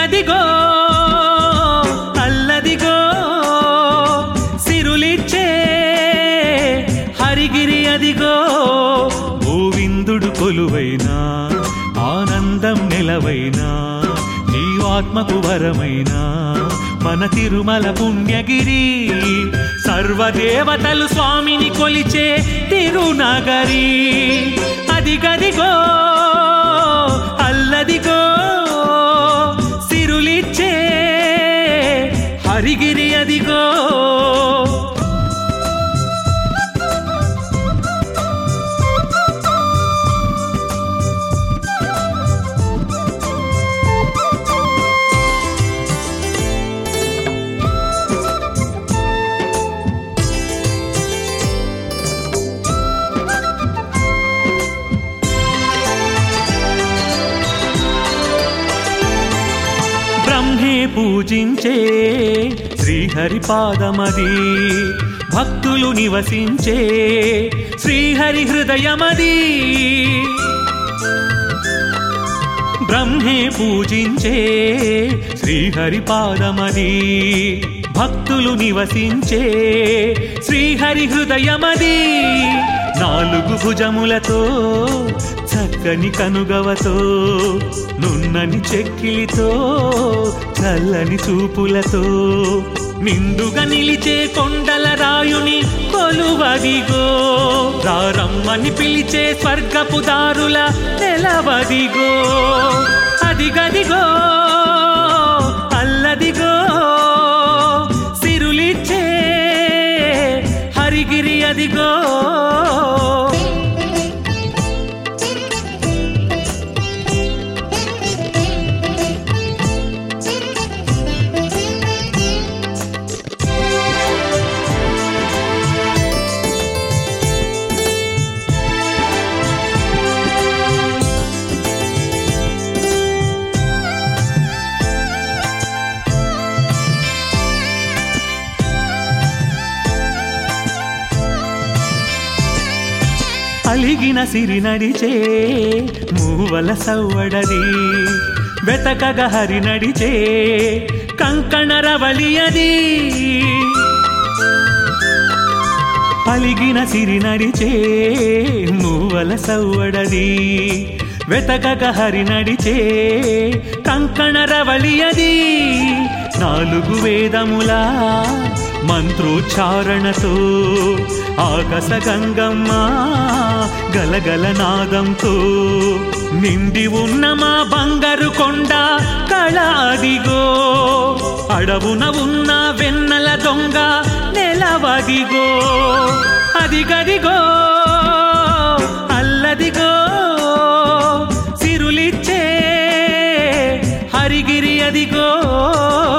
అదిగదిగో అల్లదిగో సిరులిచ్చే హరిగిరి అదిగో గోవిందుడు కొలువైనా ఆనందం నెలవైనా జీవాత్మకు వరమైనా మన తిరుమల పుణ్యగిరి సర్వదేవతలు స్వామిని కొలిచే తిరునగరి అదిగదిగో అల్లదిగో సిరులిచ్చే హరిగిరి అదిగో బ్రహ్మే పూజించే శ్రీహరి పాదమది భక్తులు నివసించే శ్రీహరి హృదయమది బ్రహ్మే పూజించే శ్రీహరి పాదమది భక్తులు నివసించే శ్రీహరి హృదయమది నాలుగు భుజములతో చక్కని కనుగవతో నున్నని చెక్కిలితో చల్లని చూపులతో నిండుగా నిలిచే కొండల రాయుని కొలువదిగో రారమ్మని పిలిచే స్వర్గపు దారుల నెలవదిగో అదిగదిగో అల్లదిగో సిరులిచ్చే హరిగిరి అదిగో అలిగిన సిరి నడిచే మూవల సవ్వడది వెతకగ హరి నడిచే కంకణ రవలియది అలిగిన సిరి నడిచే మూవల సవ్వడది వెతకగ హరి నడిచే కంకణ రవళియది నాలుగు వేదముల మంత్రోచ్చారణతో ఆకాశ గంగమ్మ గలగల నాదంతో నిండి ఉన్న మా బంగారు కొండ కళ అదిగో అడవున ఉన్న వెన్నెల దొంగ నెలవదిగో అదిగదిగో అల్లదిగో సిరులిచ్చే హరిగిరి అదిగో